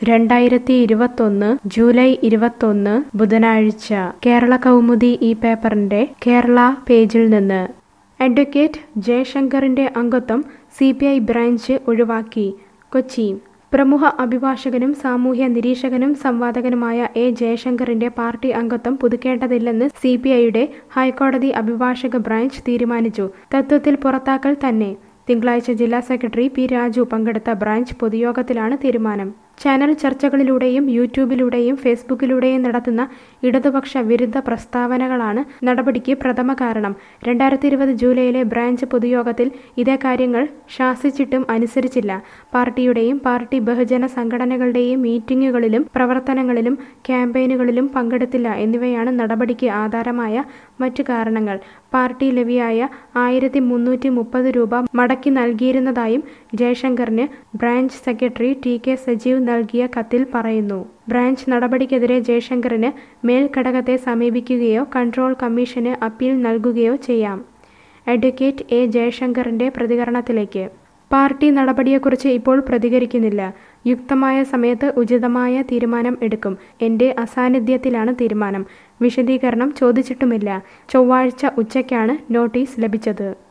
രണ്ടായിരത്തി ഇരുപത്തൊന്ന് ജൂലൈ ഇരുപത്തൊന്ന് ബുധനാഴ്ച കേരള കൗമുദി ഈ പേപ്പറിന്റെ കേരള പേജിൽ നിന്ന് അഡ്വക്കേറ്റ് ജയശങ്കറിന്റെ അംഗത്വം സി പി ഐ ബ്രാഞ്ച് ഒഴിവാക്കി കൊച്ചി പ്രമുഖ അഭിഭാഷകനും സാമൂഹ്യ നിരീക്ഷകനും സംവാദകനുമായ എ ജയശങ്കറിന്റെ പാർട്ടി അംഗത്വം പുതുക്കേണ്ടതില്ലെന്ന് സി പി ഐയുടെ ഹൈക്കോടതി അഭിഭാഷക ബ്രാഞ്ച് തീരുമാനിച്ചു തത്വത്തിൽ പുറത്താക്കൽ തന്നെ തിങ്കളാഴ്ച ജില്ലാ സെക്രട്ടറി പി രാജു പങ്കെടുത്ത ബ്രാഞ്ച് പൊതുയോഗത്തിലാണ് തീരുമാനം ചാനൽ ചർച്ചകളിലൂടെയും യൂട്യൂബിലൂടെയും ഫേസ്ബുക്കിലൂടെയും നടത്തുന്ന ഇടതുപക്ഷ വിരുദ്ധ പ്രസ്താവനകളാണ് നടപടിക്ക് പ്രഥമ കാരണം രണ്ടായിരത്തി ഇരുപത് ജൂലൈയിലെ ബ്രാഞ്ച് പൊതുയോഗത്തിൽ ഇതേ കാര്യങ്ങൾ ശാസിച്ചിട്ടും അനുസരിച്ചില്ല പാർട്ടിയുടെയും പാർട്ടി ബഹുജന സംഘടനകളുടെയും മീറ്റിംഗുകളിലും പ്രവർത്തനങ്ങളിലും ക്യാമ്പയിനുകളിലും പങ്കെടുത്തില്ല എന്നിവയാണ് നടപടിക്ക് ആധാരമായ മറ്റു കാരണങ്ങൾ പാർട്ടി ലവിയായ ആയിരത്തി മുന്നൂറ്റി മുപ്പത് രൂപ മടക്കി നൽകിയിരുന്നതായും ജയശങ്കറിന് branch secretary T K Sajeev നൽകിയ കത്തിൽ പറയുന്നു ബ്രാഞ്ച് നടപടിക്കെതിരെ ജയശങ്കറിന് മേൽഘടകത്തെ സമീപിക്കുകയോ കൺട്രോൾ കമ്മീഷന് അപ്പീൽ നൽകുകയോ ചെയ്യാം അഡ്വക്കേറ്റ് എ ജയശങ്കറിന്റെ പ്രതികരണത്തിലേക്ക് പാർട്ടി നടപടിയെക്കുറിച്ച് ഇപ്പോൾ പ്രതികരിക്കുന്നില്ല യുക്തമായ സമയത്ത് ഉചിതമായ തീരുമാനം എടുക്കും എന്റെ അസാന്നിധ്യത്തിലാണ് തീരുമാനം വിശദീകരണം ചോദിച്ചിട്ടുമില്ല ചൊവ്വാഴ്ച ഉച്ചയ്ക്കാണ് നോട്ടീസ് ലഭിച്ചത്